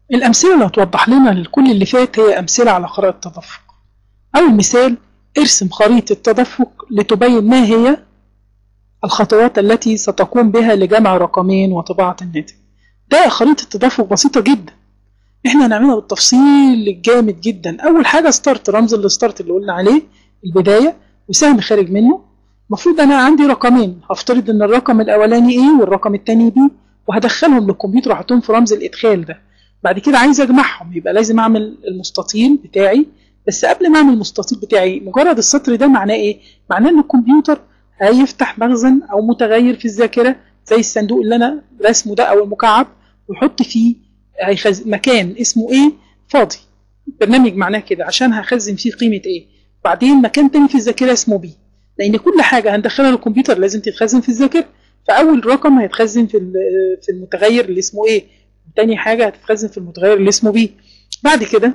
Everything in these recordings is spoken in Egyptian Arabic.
الأمثلة اللي هتوضح لنا لكل اللي فات هي أمثلة على خرائط التدفق أول مثال ارسم خريطة تدفق لتبين ما هي الخطوات التي ستقوم بها لجمع رقمين وطباعة الناتج ده خريطة تدفق بسيطة جدا احنا هنعملها بالتفصيل الجامد جدا اول حاجة ستارت رمز الستارت اللي قلنا عليه البداية وسهم خارج منه المفروض انا عندي رقمين هفترض ان الرقم الاولاني ايه والرقم التاني بي وهدخلهم للكمبيوتر واحطهم في رمز الادخال ده بعد كده عايز اجمعهم يبقى لازم اعمل المستطيل بتاعي بس قبل ما اعمل المستطيل بتاعي مجرد السطر ده معناه ايه معناه ان الكمبيوتر هيفتح مخزن او متغير في الذاكره زي الصندوق اللي انا رسمه ده او المكعب ويحط فيه هيخز... مكان اسمه ايه فاضي برنامج معناه كده عشان هخزن فيه قيمه ايه بعدين مكان تاني في الذاكره اسمه بي لان كل حاجه هندخلها للكمبيوتر لازم تتخزن في الذاكره فاول رقم هيتخزن في في المتغير اللي اسمه ايه وتاني حاجه هتتخزن في المتغير اللي اسمه بي بعد كده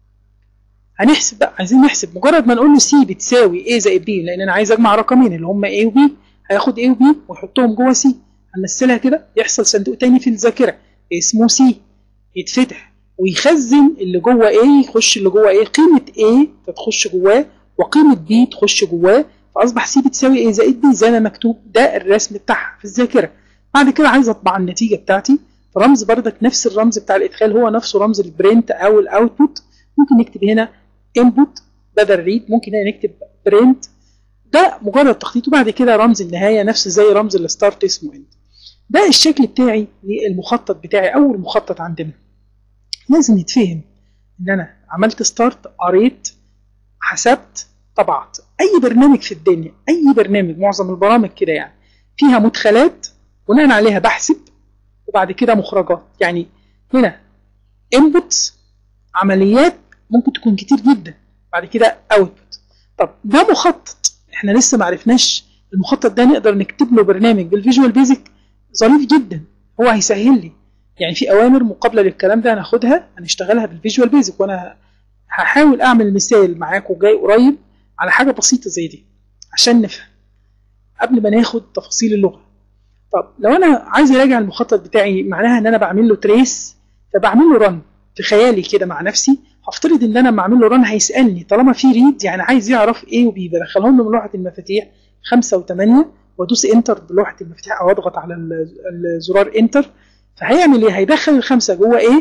هنحسب بقى عايزين نحسب مجرد ما نقول له سي بتساوي ايه زائد بي لان انا عايز اجمع رقمين اللي هم ايه وبي هياخد ايه وبي ويحطهم جوه سي هنمثلها كده يحصل صندوق تاني في الذاكره اسمه سي يتفتح ويخزن اللي جوه ايه يخش اللي جوه ايه قيمه ايه تخش جواه وقيمه بي تخش جواه فاصبح سي بتساوي ايه زائد بي زي ما مكتوب ده الرسم بتاعها في الذاكره بعد كده عايز اطبع النتيجه بتاعتي فرمز بردك نفس الرمز بتاع الادخال هو نفسه رمز البرنت او الاوتبوت ممكن نكتب هنا input بدل read ممكن هنا نكتب print ده مجرد تخطيط وبعد كده رمز النهايه نفس زي رمز الستارت اسمه end ده الشكل بتاعي للمخطط بتاعي اول مخطط عندنا لازم يتفهم ان انا عملت ستارت قريت حسبت طبعت اي برنامج في الدنيا اي برنامج معظم البرامج كده يعني فيها مدخلات بناء عليها بحسب وبعد كده مخرجات يعني هنا inputs عمليات ممكن تكون كتير جدا بعد كده اوتبوت طب ده مخطط احنا لسه ما عرفناش المخطط ده نقدر نكتب له برنامج بالفيجوال بيزك ظريف جدا هو هيسهل لي يعني في اوامر مقابله للكلام ده هناخدها هنشتغلها بالفيجوال بيزك وانا هحاول اعمل مثال معاكم جاي قريب على حاجه بسيطه زي دي عشان نفهم قبل ما ناخد تفاصيل اللغه طب لو انا عايز اراجع المخطط بتاعي معناها ان انا بعمل له تريس فبعمل له رن في خيالي كده مع نفسي هفترض ان انا لما اعمل له رن هيسالني طالما في ريد يعني عايز يعرف ايه وبي بدخلهم له من لوحه المفاتيح 5 و8 وادوس انتر بلوحه المفاتيح او اضغط على الزرار انتر فهيعمل ايه هيدخل الخمسه جوه ايه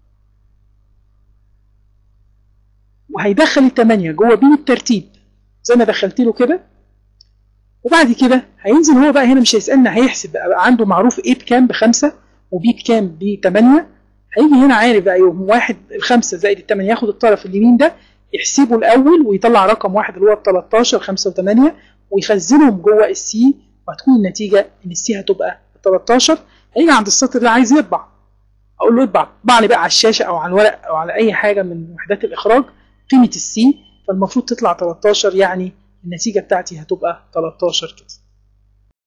وهيدخل الثمانيه جوه بي بالترتيب زي ما دخلت له كده وبعد كده هينزل هو بقى هنا مش هيسالنا هيحسب بقى عنده معروف ايه بكام بخمسه وبي بكام بثمانيه هيجي هنا عارف بقى يوم واحد الخمسه زائد الثمانيه ياخد الطرف اليمين ده يحسبه الاول ويطلع رقم واحد اللي هو ال 13 5 و8 ويخزنهم جوه السي وهتكون النتيجه ان السي هتبقى 13 هيجي عند السطر اللي عايز يطبع اقول له اطبع اطبع لي بقى على الشاشه او على الورق او على اي حاجه من وحدات الاخراج قيمه السي فالمفروض تطلع 13 يعني النتيجه بتاعتي هتبقى 13 كده